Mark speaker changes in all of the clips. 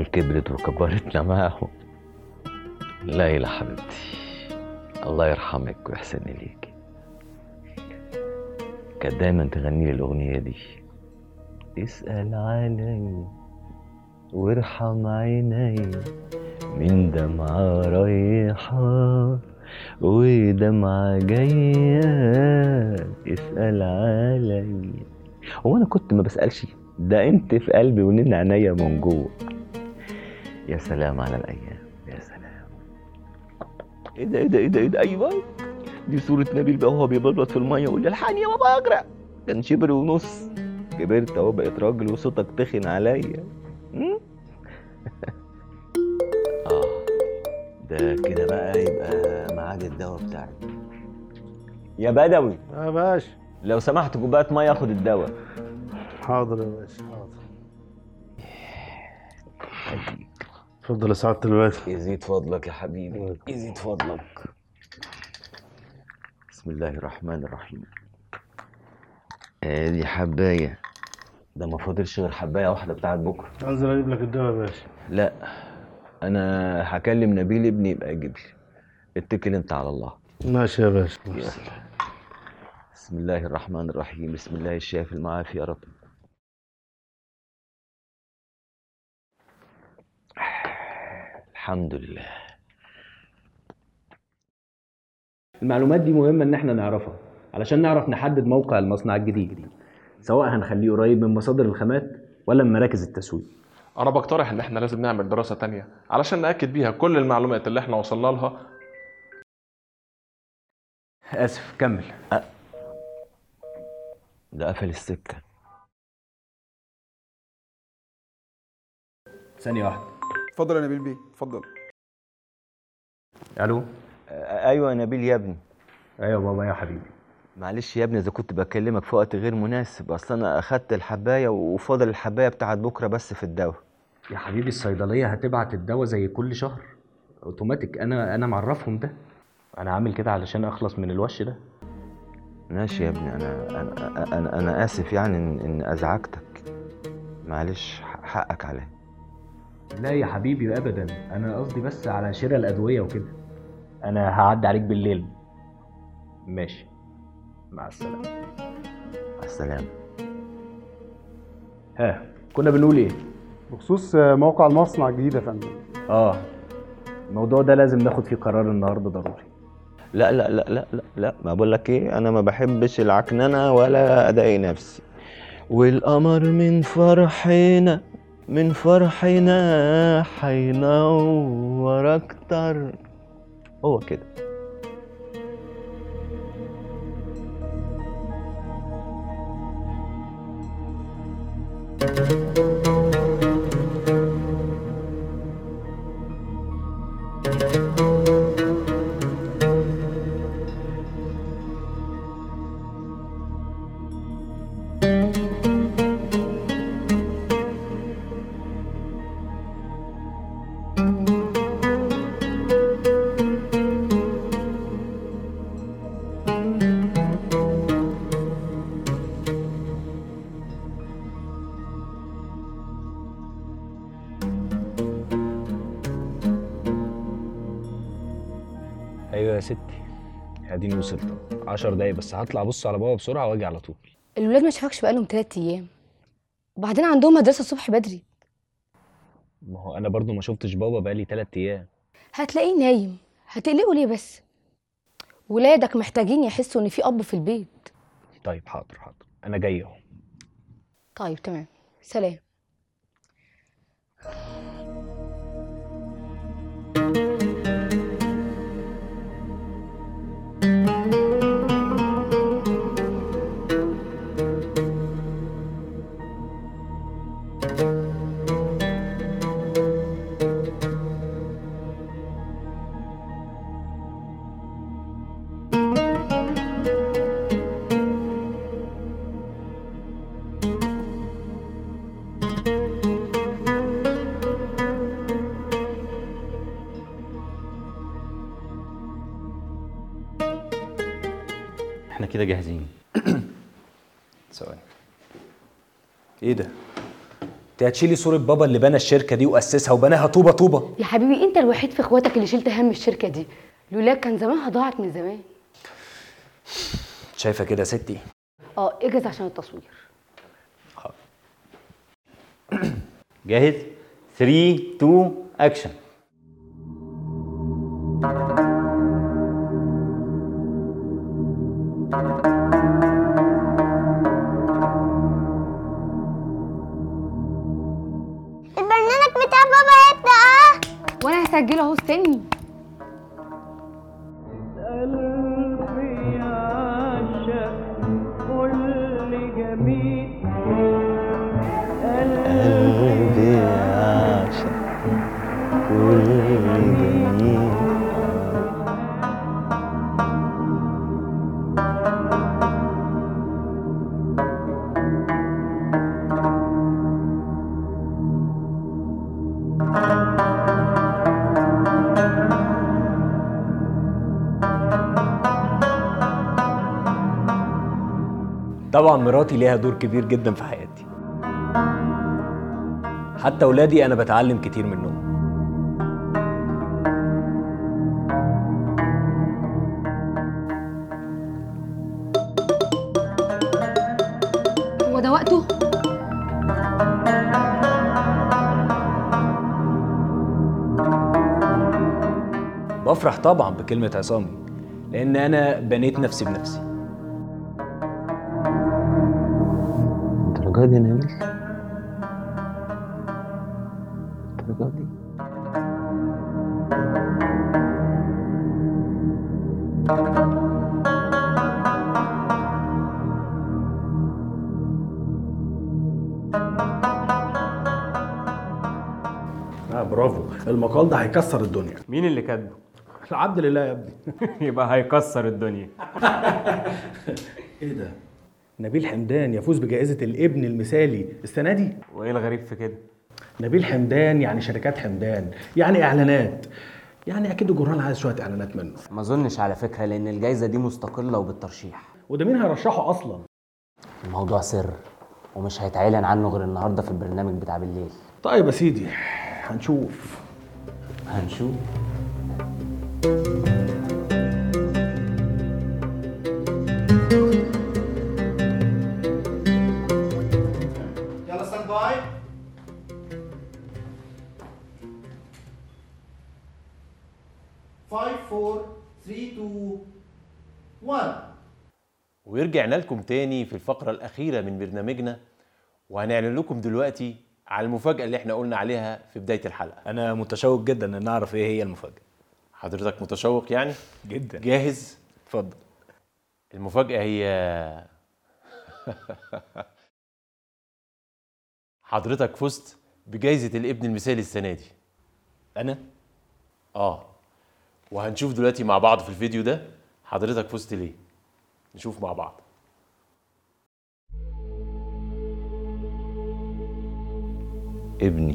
Speaker 1: العيال كبرت وكبرتنا معاهم ليلى حبيبتي الله يرحمك ويحسن إليك كانت دايما تغني لي الأغنية دي اسأل علي وارحم عيني من دمعة رايحة ودمعة جاية اسأل علي هو أنا كنت ما بسألش ده أنت في قلبي ونن عينيا من جوه يا سلام على الأيام يا سلام إيه ده إيه ده إيه ده إيه ده أيوه دي صورة نبيل بقى وهو بيبلط في المية يقول لي الحقني يا بابا أغرق كان شبر ونص كبرت أهو بقيت راجل وصوتك تخن عليا م? اه ده كده بقى يبقى ميعاد الدواء بتاعي يا بدوي
Speaker 2: يا باشا
Speaker 1: لو سمحت كوبايه ميه اخد الدواء
Speaker 2: حاضر يا باشا حاضر اتفضل يا سعادة الباشا
Speaker 1: يزيد فضلك يا حبيبي يزيد فضلك بسم الله الرحمن الرحيم ادي حبايه ده ما فاضلش غير حبايه واحده بتاعت بكره
Speaker 2: انزل اجيب لك الدواء يا باشا
Speaker 1: لا انا هكلم نبيل ابني يبقى يجيب لي اتكل انت على الله
Speaker 2: ماشي يا باشا
Speaker 1: يلا. بسم الله الرحمن الرحيم بسم الله الشافي المعافي يا رب الحمد لله
Speaker 3: المعلومات دي مهمة إن إحنا نعرفها علشان نعرف نحدد موقع المصنع الجديد سواء هنخليه قريب من مصادر الخامات ولا من مراكز التسويق
Speaker 4: انا بقترح ان احنا لازم نعمل دراسة تانية علشان نأكد بيها كل المعلومات اللي احنا وصلنا لها
Speaker 3: آسف كمل
Speaker 1: ده قفل السكه
Speaker 3: ثانية واحدة
Speaker 5: اتفضل يا نبيل بيه اتفضل
Speaker 3: ألو
Speaker 1: ايوه يا نبيل يا ابني
Speaker 3: أيوة بابا يا حبيبي
Speaker 1: معلش يا ابني اذا كنت بكلمك في وقت غير مناسب اصل انا اخدت الحبايه وفاضل الحبايه بتاعت بكره بس في الدواء
Speaker 3: يا حبيبي الصيدلية هتبعت الدواء زي كل شهر اوتوماتيك انا انا معرفهم ده انا عامل كده علشان اخلص من الوش ده
Speaker 1: ماشي يا ابني انا انا انا, أنا اسف يعني ان, إن ازعجتك معلش ح- حقك عليا
Speaker 3: لا يا حبيبي ابدا انا قصدي بس على شراء الادويه وكده انا هعدي عليك بالليل ماشي مع السلامه
Speaker 1: مع السلامه
Speaker 3: ها كنا بنقول ايه
Speaker 6: بخصوص موقع المصنع الجديد يا فندم
Speaker 3: اه الموضوع ده لازم ناخد فيه قرار النهارده ضروري
Speaker 1: لا لا لا لا لا لا ما بقول لك ايه انا ما بحبش العكننه ولا ادعي نفسي والقمر من فرحنا من فرحنا حينور اكتر هو كده
Speaker 3: ايوه يا ستي اديني وصلت 10 دقايق بس هطلع ابص على بابا بسرعه واجي على طول
Speaker 7: الولاد ما شافكش بقالهم تلات ايام وبعدين عندهم مدرسه الصبح بدري
Speaker 3: ما هو انا برضو ما شفتش بابا بقالي 3 ايام
Speaker 7: هتلاقيه نايم هتقلقوا ليه بس ولادك محتاجين يحسوا ان في اب في البيت
Speaker 3: طيب حاضر حاضر انا جاي اهو
Speaker 7: طيب تمام سلام
Speaker 8: احنا كده جاهزين ثواني ايه ده
Speaker 3: انت هتشيلي صوره بابا اللي بنى الشركه دي واسسها وبناها طوبه طوبه
Speaker 7: يا حبيبي انت الوحيد في اخواتك اللي شلت هم الشركه دي لولاك كان زمانها ضاعت من زمان
Speaker 3: شايفه كده يا ستي
Speaker 7: اه اجهز عشان التصوير
Speaker 8: جاهز 3 2 اكشن
Speaker 9: البرنامج بتاع بابا هيبدأ اه
Speaker 7: وانا هسجله اهو استني
Speaker 1: قلبي عاشق كل جميل
Speaker 3: طبعا مراتي ليها دور كبير جدا في حياتي حتى ولادي انا بتعلم كتير منهم
Speaker 7: هو ده وقته
Speaker 3: بفرح طبعا بكلمه عصامي لان انا بنيت نفسي بنفسي
Speaker 1: الدرجة دي نبيل الدرجة دي
Speaker 2: اه برافو المقال ده هيكسر الدنيا
Speaker 10: مين اللي كاتبه؟
Speaker 2: العبد لله يا ابني
Speaker 10: يبقى هيكسر الدنيا
Speaker 2: ايه ده نبيل حمدان يفوز بجائزة الابن المثالي السنة دي
Speaker 10: وايه الغريب في كده؟
Speaker 2: نبيل حمدان يعني شركات حمدان يعني اعلانات يعني اكيد الجورنال عايز شوية اعلانات منه
Speaker 8: ما اظنش على فكره لان الجائزه دي مستقله وبالترشيح
Speaker 2: وده مين هيرشحه اصلا
Speaker 8: الموضوع سر ومش هيتعلن عنه غير النهارده في البرنامج بتاع بالليل
Speaker 2: طيب يا سيدي هنشوف
Speaker 8: هنشوف
Speaker 11: يلا ستاند باي فايف فور ثري تو 1
Speaker 12: ورجعنا لكم تاني في الفقرة الأخيرة من برنامجنا وهنعلن لكم دلوقتي على المفاجأة اللي احنا قلنا عليها في بداية الحلقة
Speaker 3: انا متشوق جدا ان اعرف ايه هي المفاجاه
Speaker 12: حضرتك متشوق يعني؟
Speaker 3: جدا
Speaker 12: جاهز؟
Speaker 3: اتفضل
Speaker 12: المفاجأة هي حضرتك فزت بجائزة الابن المثالي السنة دي
Speaker 3: انا
Speaker 12: اه وهنشوف دلوقتي مع بعض في الفيديو ده حضرتك فزت ليه نشوف مع بعض
Speaker 1: ابني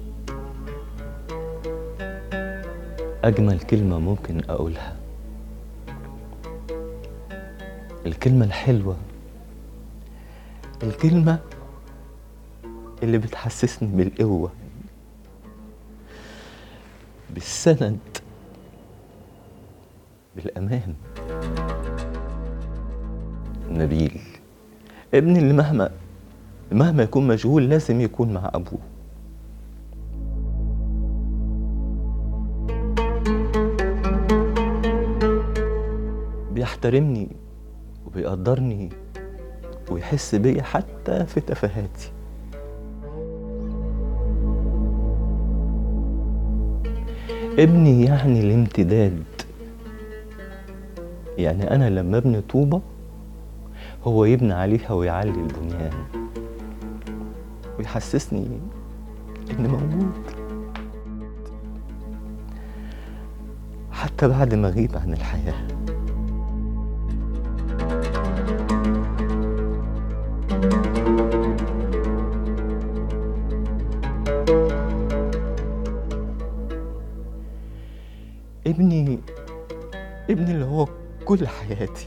Speaker 1: أجمل كلمة ممكن أقولها الكلمة الحلوة الكلمة اللي بتحسسني بالقوة بالسند بالأمان نبيل ابني اللي مهما مهما يكون مشغول لازم يكون مع أبوه بيحترمني وبيقدرني ويحس بيا حتى في تفاهاتي ابني يعني الامتداد يعني انا لما ابني طوبه هو يبني عليها ويعلي البنيان ويحسسني اني موجود حتى بعد ما اغيب عن الحياه ابني ابني اللي هو كل حياتي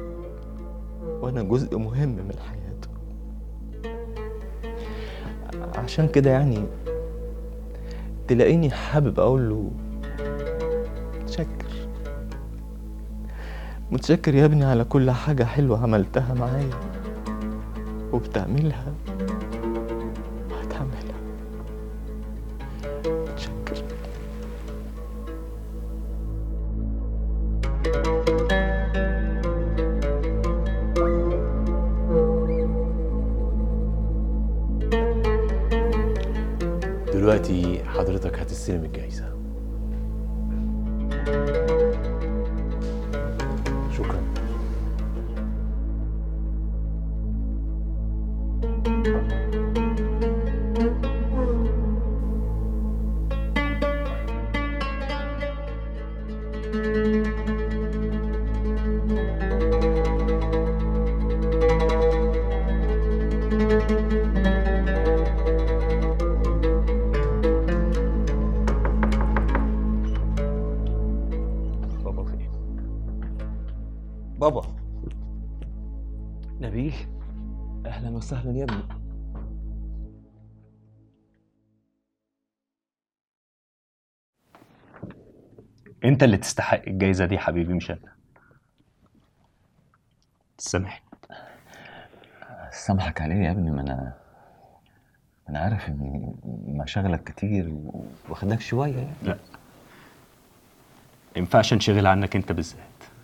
Speaker 1: وانا جزء مهم من حياته عشان كده يعني تلاقيني حابب اقول له متشكر متشكر يا ابني على كل حاجة حلوة عملتها معايا وبتعملها وهتعملها متشكر
Speaker 12: دلوقتي حضرتك هتستلم الجايزة شكرا
Speaker 1: بابا فين بابا نبيل اهلا وسهلا يا ابني
Speaker 10: انت اللي تستحق الجايزه دي حبيبي مش انا سامحني
Speaker 1: سامحك عليه يا ابني ما انا انا عارف ان مشاغلك كتير واخدك شويه يعني
Speaker 10: لا ينفعش انشغل عنك انت بالذات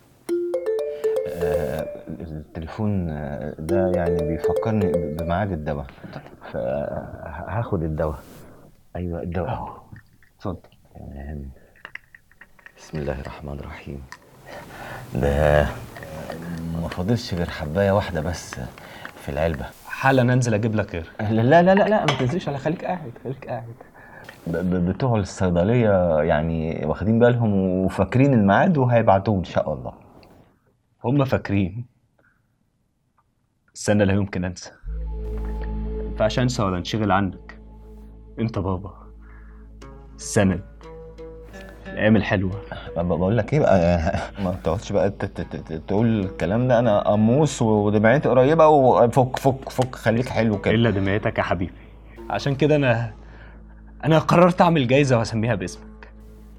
Speaker 1: آه، التليفون آه، ده يعني بيفكرني ب- بميعاد الدواء فهاخد الدواء ايوه الدواء اتفضل تمام. بسم الله الرحمن الرحيم ده ما فاضلش غير حبايه واحده بس في العلبه
Speaker 10: حالا انزل اجيب لك غير
Speaker 1: لا لا لا لا ما تنسيش على خليك قاعد خليك قاعد ب- ب- بتوع الصيدليه يعني واخدين بالهم وفاكرين الميعاد وهيبعتوه ان شاء الله
Speaker 10: هم فاكرين بس انا لا يمكن انسى ما ينفعش انسى ولا انشغل عنك انت بابا السند الايام الحلوه
Speaker 1: ب- بقول لك ايه بقى ما تقعدش بقى ت- ت- ت- تقول الكلام ده انا قموص ودمعتي قريبه وفك فك فك خليك حلو كده
Speaker 10: الا دمعتك يا حبيبي عشان كده انا انا قررت اعمل جايزه واسميها باسمك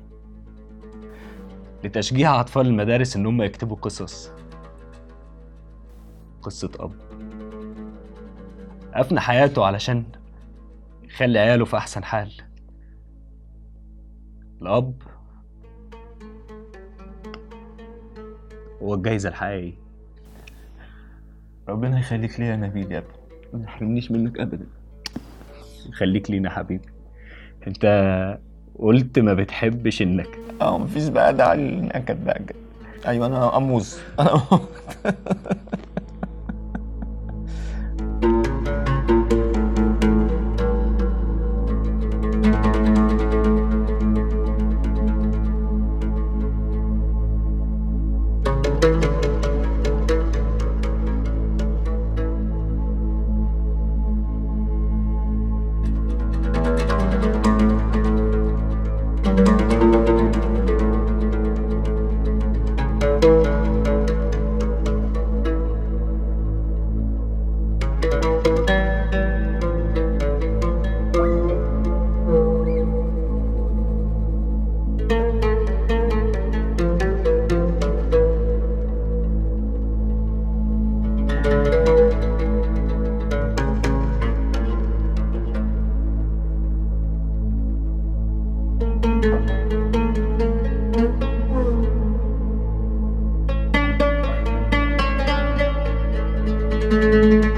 Speaker 10: لتشجيع اطفال المدارس ان هم يكتبوا قصص قصه اب افنى حياته علشان يخلي عياله في احسن حال الاب هو الجايزه الحقيقيه
Speaker 1: ربنا يخليك ليا يا نبيل يا ابني ما يحرمنيش منك ابدا
Speaker 10: خليك لينا حبيبي انت قلت ما بتحبش انك
Speaker 1: اه مفيش بقى داعي للنكد بقى كده. ايوه انا قموص انا قموص.
Speaker 9: Thank you.